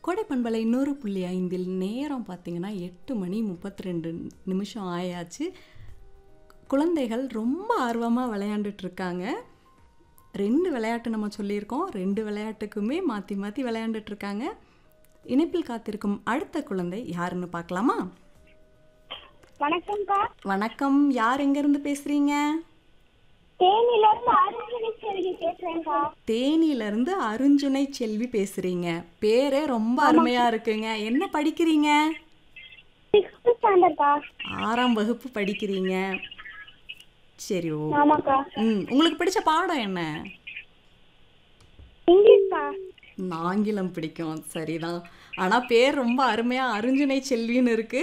கோடை பண்பலை நூறு புள்ளி ஐந்தில் நேரம் பார்த்தீங்கன்னா எட்டு மணி முப்பத்தி ரெண்டு நிமிஷம் ஆயாச்சு குழந்தைகள் ரொம்ப ஆர்வமாக விளையாண்டுட்டு இருக்காங்க ரெண்டு விளையாட்டு நம்ம சொல்லியிருக்கோம் ரெண்டு விளையாட்டுக்குமே மாற்றி மாற்றி விளையாண்டுட்டு இருக்காங்க இணைப்பில் காத்திருக்கும் அடுத்த குழந்தை யாருன்னு பார்க்கலாமா வணக்கம்க்கா வணக்கம் யார் எங்கேருந்து பேசுகிறீங்க தேனில இருந்து அருள்மொழி செல்வி பேசுறேன்க்கா தேனியிலேருந்து அருஞ்சுனை செல்வி பேசுகிறீங்க பேரே ரொம்ப அருமையாக இருக்குங்க என்ன படிக்கிறீங்க சிக்ஸ்த் ஸ்டாண்டர்ட்க்கா ஆறாம் வகுப்பு படிக்கிறீங்க சரி ஓ ஆமாக்கா ம் உங்களுக்கு பிடிச்ச பாடம் என்ன இங்கிலீஷ்க்கா ஆங்கிலம் பிடிக்கும் சரிதான் ஆனால் பேர் ரொம்ப அருமையாக அருஞ்சுனை செல்வின்னு இருக்கு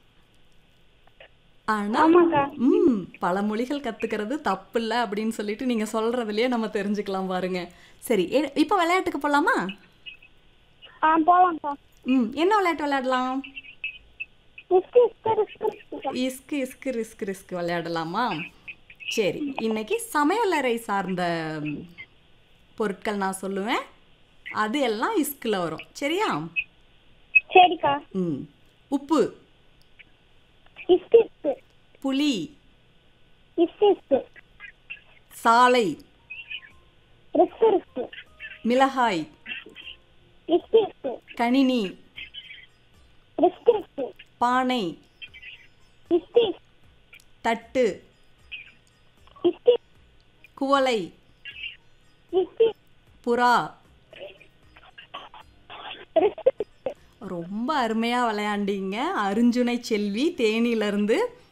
ஆனால் ஆமாக்கா ம் பல மொழிகள் கற்றுக்கிறது தப்பு இல்லை அப்படின்னு சொல்லிட்டு நீங்கள் சொல்கிறதுலையே நம்ம தெரிஞ்சுக்கலாம் பாருங்க சரி எ- இப்போ விளையாட்டுக்கு போகலாமா ஆ போலாம்க்கா ம் என்ன விளையாட்டு விளையாடலாம் இஸ்கு இஸ்கு இஸ்கு இஸ்குக்கா இஸ்கு இஸ்கு ரிஸ்க் ரிஸ்க் விளையாடலாமா சரி இன்னைக்கு சமையலறை சார்ந்த ம், பொருட்கள் நான் சொல்லுவேன் அது எல்லாம் இஸ்கில் வரும் சரியா சரிக்கா ம் உப்பு இஸ்கு இஸ்கு புளி இஸ்கு இஸ்கு சாலை ரிஸ்கு ரிஸ்கு மிளகாய் இஸ்கு இஸ்கு கணினி ரிஸ்கு ரிஸ்கு பானை இஸ்கு தட்டு இஸ்கு குவளை இஸ்கு புறா ரிஸ்கு ரொம்ப அருமையாக விளையாண்டீங்க அருஞ்சுனை செல்வி தேனியிலேருந்து